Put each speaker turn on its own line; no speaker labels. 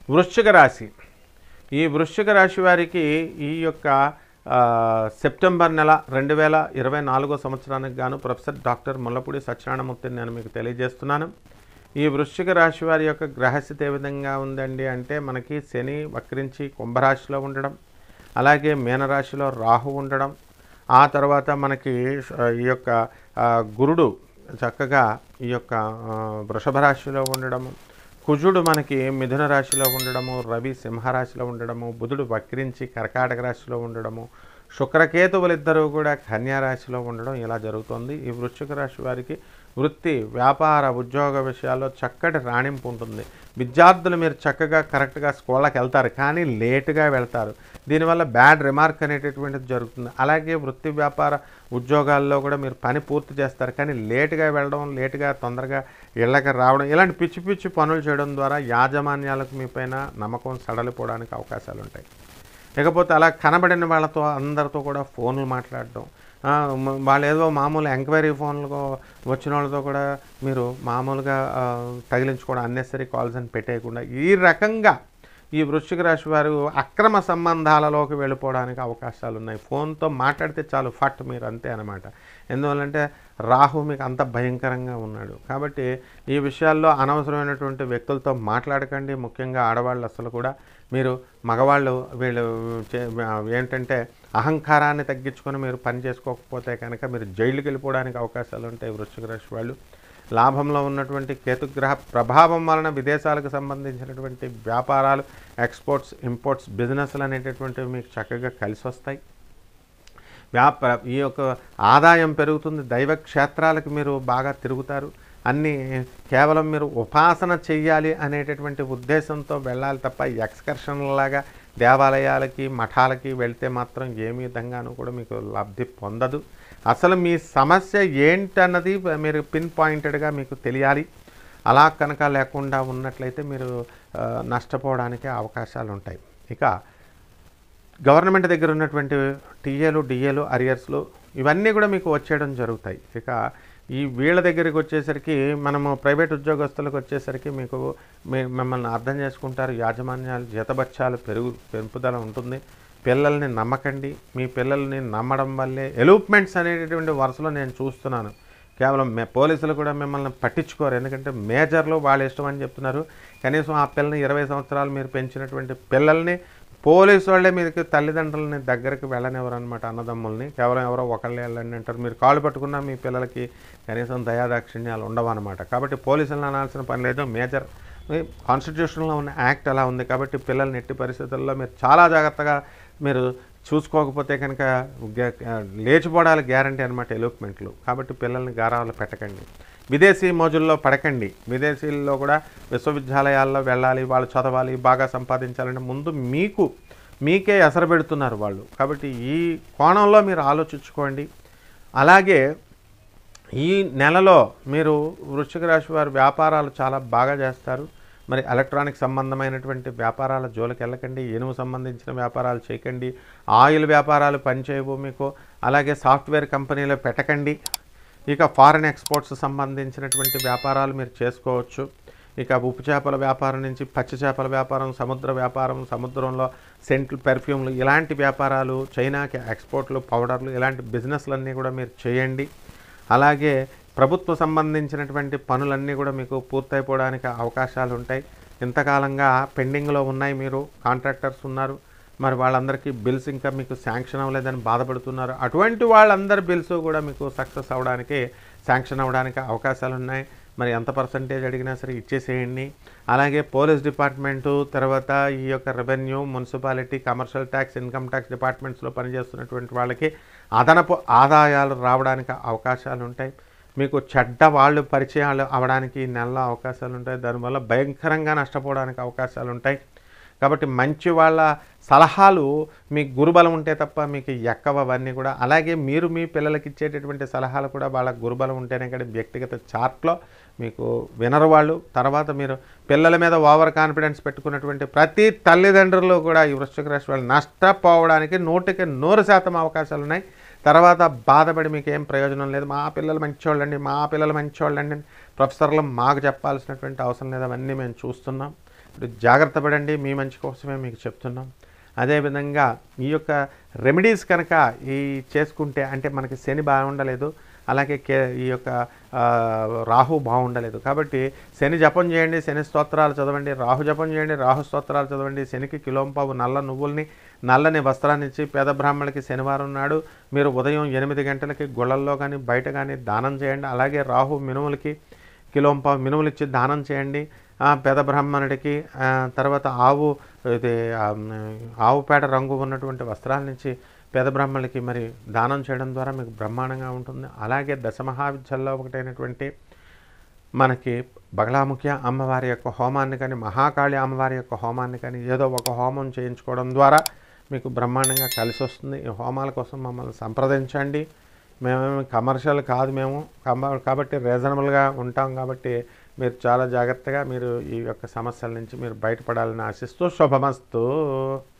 వృశ్చిక రాశి ఈ వృశ్చిక రాశి వారికి ఈ యొక్క ఆ, సెప్టెంబర్ నెల రెండు వేల ఇరవై నాలుగో సంవత్సరానికి గాను ప్రొఫెసర్ డాక్టర్ ముల్లపూడి సత్యనారాయణమూర్తిని నేను మీకు తెలియజేస్తున్నాను ఈ వృశ్చిక రాశి వారి యొక్క గ్రహస్థితి ఏ విధంగా ఉందండి అంటే మనకి శని వక్రించి కుంభరాశిలో ఉండడం అలాగే మీనరాశిలో రాహు ఉండడం ఆ తర్వాత మనకి ఆ, ఈ యొక్క ఆ, గురుడు చక్కగా ఈ యొక్క ఆ, వృషభ రాశిలో ఉండడము కుజుడు మనకి మిథున రాశిలో ఉండడము రవి సింహరాశిలో ఉండడము బుధుడు వక్రించి కర్కాటక రాశిలో ఉండడము శుక్రకేతువులిద్దరూ కూడా కన్యా రాశిలో ఉండడం ఇలా జరుగుతుంది ఈ వృశ్చిక రాశి వారికి వృత్తి వ్యాపార ఉద్యోగ విషయాల్లో చక్కటి రాణింపు ఉంటుంది విద్యార్థులు మీరు చక్కగా కరెక్ట్గా స్కూళ్ళకి వెళ్తారు కానీ లేటుగా వెళ్తారు దీనివల్ల బ్యాడ్ రిమార్క్ అనేటటువంటిది జరుగుతుంది అలాగే వృత్తి వ్యాపార ఉద్యోగాల్లో కూడా మీరు పని పూర్తి చేస్తారు కానీ లేటుగా వెళ్ళడం లేటుగా తొందరగా ఇళ్ళకి రావడం ఇలాంటి పిచ్చి పిచ్చి పనులు చేయడం ద్వారా యాజమాన్యాలకు మీ పైన నమ్మకం సడలిపోవడానికి అవకాశాలు ఉంటాయి ఇకపోతే అలా కనబడిన వాళ్ళతో అందరితో కూడా ఫోన్లు మాట్లాడడం ఆ, మ- వాళ్ళు ఏదో మామూలు ఎంక్వైరీ ఫోన్లు వచ్చిన వాళ్ళతో కూడా మీరు మామూలుగా ఆ, తగిలించుకోవడం అన్నెసరీ కాల్స్ అని పెట్టేయకుండా ఈ రకంగా ఈ వృశ్చిక రాశి వారు అక్రమ సంబంధాలలోకి వెళ్ళిపోవడానికి అవకాశాలు ఉన్నాయి ఫోన్తో మాట్లాడితే చాలు ఫట్ మీరు అంతే అనమాట ఎందువల్లంటే రాహు మీకు అంత భయంకరంగా ఉన్నాడు కాబట్టి ఈ విషయాల్లో అనవసరమైనటువంటి వ్యక్తులతో మాట్లాడకండి ముఖ్యంగా ఆడవాళ్ళు అసలు కూడా మీరు మగవాళ్ళు వీళ్ళు చే- ఏంటంటే అహంకారాన్ని తగ్గించుకొని మీరు పని చేసుకోకపోతే కనుక మీరు జైలుకి వెళ్ళిపోవడానికి అవకాశాలు ఉంటాయి వృశ్చిక రాశి వాళ్ళు లాభంలో ఉన్నటువంటి కేతుగ్రహ ప్రభావం వలన విదేశాలకు సంబంధించినటువంటి వ్యాపారాలు ఎక్స్పోర్ట్స్ ఇంపోర్ట్స్ బిజినెస్లు అనేటటువంటివి మీకు చక్కగా కలిసి వస్తాయి వ్యాపార ఈ యొక్క ఆదాయం పెరుగుతుంది దైవ క్షేత్రాలకు మీరు బాగా తిరుగుతారు అన్నీ కేవలం మీరు ఉపాసన చెయ్యాలి అనేటటువంటి ఉద్దేశంతో వెళ్ళాలి తప్ప ఎక్స్కర్షన్లాగా దేవాలయాలకి మఠాలకి వెళ్తే మాత్రం ఏమి విధంగానూ కూడా మీకు లబ్ధి పొందదు అసలు మీ సమస్య ఏంటన్నది మీరు పిన్ పాయింటెడ్గా మీకు తెలియాలి అలా కనుక లేకుండా ఉన్నట్లయితే మీరు ఆ, నష్టపోవడానికి అవకాశాలు ఉంటాయి ఇక గవర్నమెంట్ దగ్గర ఉన్నటువంటి టీఏలు డిఏలు అరియర్స్లు ఇవన్నీ కూడా మీకు వచ్చేయడం జరుగుతాయి ఇక ఈ వీళ్ళ దగ్గరికి వచ్చేసరికి మనము ప్రైవేట్ ఉద్యోగస్తులకు వచ్చేసరికి మీకు మీ- మిమ్మల్ని అర్థం చేసుకుంటారు యాజమాన్యాలు జీతబత్యాలు పెరుగు పెంపుదల ఉంటుంది పిల్లల్ని నమ్మకండి మీ పిల్లల్ని నమ్మడం వల్లే ఎలూప్మెంట్స్ అనేటటువంటి వరుసలో నేను చూస్తున్నాను కేవలం మే పోలీసులు కూడా మిమ్మల్ని పట్టించుకోరు ఎందుకంటే మేజర్లు వాళ్ళ ఇష్టం అని చెప్తున్నారు కనీసం ఆ పిల్లని ఇరవై సంవత్సరాలు మీరు పెంచినటువంటి పిల్లల్ని పోలీసు వాళ్ళే మీదకి తల్లిదండ్రులని దగ్గరికి వెళ్ళనివ్వరు అనమాట అన్నదమ్ముల్ని కేవలం ఎవరో ఒకళ్ళే వెళ్ళండి అంటారు మీరు కాళ్ళు పట్టుకున్నా మీ పిల్లలకి కనీసం దయాదాక్షిణ్యాలు ఉండవు అనమాట కాబట్టి పోలీసులను అనాల్సిన పని లేదు మేజర్ కాన్స్టిట్యూషన్లో ఉన్న యాక్ట్ అలా ఉంది కాబట్టి పిల్లల్ని ఎట్టి పరిస్థితుల్లో మీరు చాలా జాగ్రత్తగా మీరు చూసుకోకపోతే కనుక గ్యా- లేచిపోవడాలు గ్యారంటీ అనమాట ఎలూప్మెంట్లు కాబట్టి పిల్లల్ని గారాలు పెట్టకండి విదేశీ మోజుల్లో పడకండి విదేశీల్లో కూడా విశ్వవిద్యాలయాల్లో వెళ్ళాలి వాళ్ళు చదవాలి బాగా సంపాదించాలంటే ముందు మీకు మీకే ఎసరు పెడుతున్నారు వాళ్ళు కాబట్టి ఈ కోణంలో మీరు ఆలోచించుకోండి అలాగే ఈ నెలలో మీరు వృశ్చిక రాశి వారి వ్యాపారాలు చాలా బాగా చేస్తారు మరి ఎలక్ట్రానిక్ సంబంధమైనటువంటి వ్యాపారాల జోలికి వెళ్ళకండి ఇనుము సంబంధించిన వ్యాపారాలు చేయకండి ఆయిల్ వ్యాపారాలు పనిచేయవు మీకు అలాగే సాఫ్ట్వేర్ కంపెనీలో పెట్టకండి ఇక ఫారెన్ ఎక్స్పోర్ట్స్ సంబంధించినటువంటి వ్యాపారాలు మీరు చేసుకోవచ్చు ఇక ఉప్పు చేపల వ్యాపారం నుంచి పచ్చి చేపల వ్యాపారం సముద్ర వ్యాపారం సముద్రంలో సెంట్లు పెర్ఫ్యూమ్లు ఇలాంటి వ్యాపారాలు చైనాకి ఎక్స్పోర్ట్లు పౌడర్లు ఇలాంటి బిజినెస్లన్నీ కూడా మీరు చేయండి అలాగే ప్రభుత్వ సంబంధించినటువంటి పనులన్నీ కూడా మీకు పూర్తయిపోవడానికి అవకాశాలు ఉంటాయి ఇంతకాలంగా పెండింగ్లో ఉన్నాయి మీరు కాంట్రాక్టర్స్ ఉన్నారు మరి వాళ్ళందరికీ బిల్స్ ఇంకా మీకు శాంక్షన్ అవ్వలేదని బాధపడుతున్నారు అటువంటి వాళ్ళందరి బిల్స్ కూడా మీకు సక్సెస్ అవ్వడానికి శాంక్షన్ అవ్వడానికి అవకాశాలు ఉన్నాయి మరి ఎంత పర్సంటేజ్ అడిగినా సరే ఇచ్చేసేయండి అలాగే పోలీస్ డిపార్ట్మెంటు తర్వాత ఈ యొక్క revenue municipality commercial tax income tax డిపార్ట్మెంట్స్లో పనిచేస్తున్నటువంటి వాళ్ళకి అదనపు ఆదాయాలు రావడానికి అవకాశాలు ఉంటాయి మీకు చెడ్డ వాళ్ళు పరిచయాలు అవడానికి ఈ నెలలో అవకాశాలు ఉంటాయి దానివల్ల భయంకరంగా నష్టపోవడానికి అవకాశాలు ఉంటాయి కాబట్టి మంచి వాళ్ళ సలహాలు మీకు గురుబలం ఉంటే తప్ప మీకు ఎక్కవ అవన్నీ కూడా అలాగే మీరు మీ పిల్లలకి ఇచ్చేటటువంటి సలహాలు కూడా వాళ్ళ గురుబలం ఉంటేనే కానీ వ్యక్తిగత చార్ట్లో మీకు వినరు వాళ్ళు తర్వాత మీరు పిల్లల మీద ఓవర్ కాన్ఫిడెన్స్ పెట్టుకున్నటువంటి ప్రతి తల్లిదండ్రులు కూడా ఈ వృశ్చిక రాశి వాళ్ళు నష్టపోవడానికి నూటికి నూరు శాతం అవకాశాలు ఉన్నాయి తర్వాత బాధపడి మీకు ఏం ప్రయోజనం లేదు మా పిల్లలు మంచివాళ్ళండి మా పిల్లలు మంచివాళ్ళండి అని ప్రొఫెసర్లు మాకు చెప్పాల్సినటువంటి అవసరం లేదు అవన్నీ మేము చూస్తున్నాం ఇప్పుడు జాగ్రత్త పడండి మీ మంచి కోసమే మీకు చెప్తున్నాం అదేవిధంగా ఈ యొక్క రెమెడీస్ కనుక ఈ చేసుకుంటే అంటే మనకి శని బాగుండలేదు అలాగే కే ఈ యొక్క ఆ, రాహు బాగుండలేదు కాబట్టి శని జపం చేయండి శని స్తోత్రాలు చదవండి రాహు జపం చేయండి రాహు స్తోత్రాలు చదవండి శనికి కిలోంపావు నల్ల నువ్వుల్ని నల్లని వస్త్రాన్ని ఇచ్చి పేద బ్రాహ్మణులకి శనివారం నాడు మీరు ఉదయం ఎనిమిది గంటలకి గుళ్ళల్లో కానీ బయట కానీ దానం చేయండి అలాగే రాహు మినుములకి కిలోంపావు మినుములు ఇచ్చి దానం చేయండి ఆ, పేద బ్రాహ్మణుడికి ఆ, తర్వాత ఆవు ఇది ఆ, ఆవు పేడ రంగు ఉన్నటువంటి వస్త్రాలనిచ్చి పేద బ్రాహ్మణులకి మరి దానం చేయడం ద్వారా మీకు బ్రహ్మాండంగా ఉంటుంది అలాగే దశమహావిద్యల్లో ఒకటైనటువంటి మనకి బగలాముఖ్య అమ్మవారి యొక్క హోమాన్ని కానీ మహాకాళి అమ్మవారి యొక్క హోమాన్ని కానీ ఏదో ఒక హోమం చేయించుకోవడం ద్వారా మీకు బ్రహ్మాండంగా కలిసి వస్తుంది ఈ హోమాల కోసం మమ్మల్ని సంప్రదించండి మేమేమి కమర్షియల్ కాదు మేము కమ- కాబట్టి రీజనబుల్గా ఉంటాం కాబట్టి మీరు చాలా జాగ్రత్తగా మీరు ఈ యొక్క సమస్యల నుంచి మీరు బయటపడాలని ఆశిస్తూ శుభమస్తు